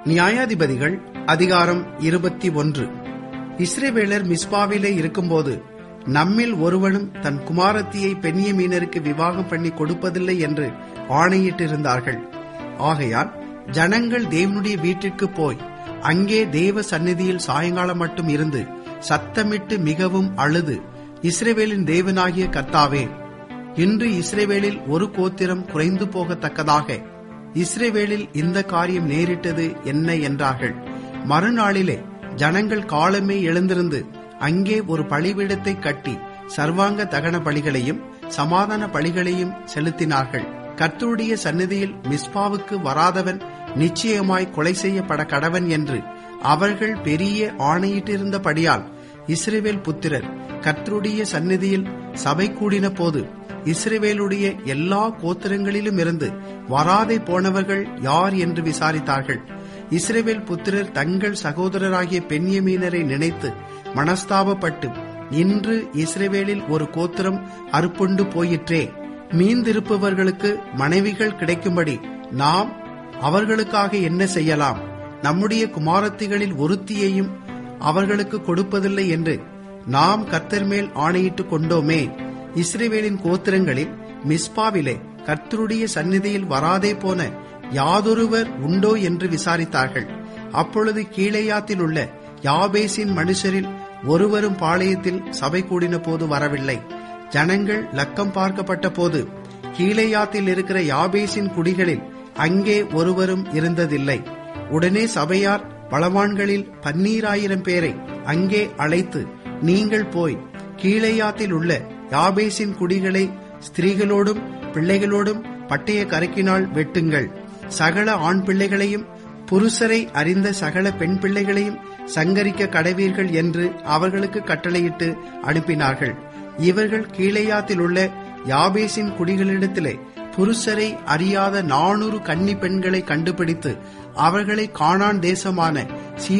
நியாயாதிபதிகள் அதிகாரம் இருபத்தி ஒன்று இஸ்ரேவேலர் மிஸ்பாவிலே இருக்கும்போது நம்மில் ஒருவனும் தன் குமாரத்தியை பெண்ணியமீனருக்கு விவாகம் பண்ணி கொடுப்பதில்லை என்று ஆணையிட்டிருந்தார்கள் ஆகையால் ஜனங்கள் தேவனுடைய வீட்டிற்கு போய் அங்கே தேவ சந்நிதியில் சாயங்காலம் மட்டும் இருந்து சத்தமிட்டு மிகவும் அழுது இஸ்ரேவேலின் தேவனாகிய கர்த்தாவே இன்று இஸ்ரேவேலில் ஒரு கோத்திரம் குறைந்து போகத்தக்கதாக இஸ்ரேவேலில் இந்த காரியம் நேரிட்டது என்ன என்றார்கள் மறுநாளிலே ஜனங்கள் காலமே எழுந்திருந்து அங்கே ஒரு பலிபீடத்தை கட்டி சர்வாங்க தகன பலிகளையும் சமாதான பலிகளையும் செலுத்தினார்கள் கர்த்தருடைய சந்நிதியில் மிஸ்பாவுக்கு வராதவன் நிச்சயமாய் கொலை செய்யப்பட கடவன் என்று அவர்கள் பெரிய ஆணையிட்டிருந்தபடியால் இஸ்ரேவேல் புத்திரர் கர்த்தருடைய சந்நிதியில் சபை கூடின போது இஸ்ரேவேலுடைய எல்லா கோத்திரங்களிலும் இருந்து வராதே போனவர்கள் யார் என்று விசாரித்தார்கள் இஸ்ரேவேல் புத்திரர் தங்கள் சகோதரராகிய பெண்யமீனரை நினைத்து மனஸ்தாபப்பட்டு இன்று இஸ்ரேவேலில் ஒரு கோத்திரம் அறுப்புண்டு போயிற்றே மீந்திருப்பவர்களுக்கு மனைவிகள் கிடைக்கும்படி நாம் அவர்களுக்காக என்ன செய்யலாம் நம்முடைய குமாரத்திகளில் ஒருத்தியையும் அவர்களுக்கு கொடுப்பதில்லை என்று நாம் கர்த்தர் மேல் ஆணையிட்டுக் கொண்டோமே இஸ்ரேவேலின் கோத்திரங்களில் மிஸ்பாவிலே கர்த்தருடைய சந்நிதியில் வராதே போன யாதொருவர் உண்டோ என்று விசாரித்தார்கள் அப்பொழுது கீழேயாத்தில் உள்ள யாபேசின் மனுஷரில் ஒருவரும் பாளையத்தில் சபை கூடின போது வரவில்லை ஜனங்கள் லக்கம் பார்க்கப்பட்ட போது கீழேயாத்தில் இருக்கிற யாபேசின் குடிகளில் அங்கே ஒருவரும் இருந்ததில்லை உடனே சபையார் பலவான்களில் பன்னீராயிரம் பேரை அங்கே அழைத்து நீங்கள் போய் கீழேயாத்தில் உள்ள யாபேசின் குடிகளை ஸ்திரீகளோடும் பிள்ளைகளோடும் பட்டய கரக்கினால் வெட்டுங்கள் சகல ஆண் பிள்ளைகளையும் புருஷரை அறிந்த சகல பெண் பிள்ளைகளையும் சங்கரிக்க கடவீர்கள் என்று அவர்களுக்கு கட்டளையிட்டு அனுப்பினார்கள் இவர்கள் கீழேயாத்தில் உள்ள யாபேசின் குடிகளிடத்திலே புருஷரை அறியாத நானூறு கன்னி பெண்களை கண்டுபிடித்து அவர்களை காணான் தேசமான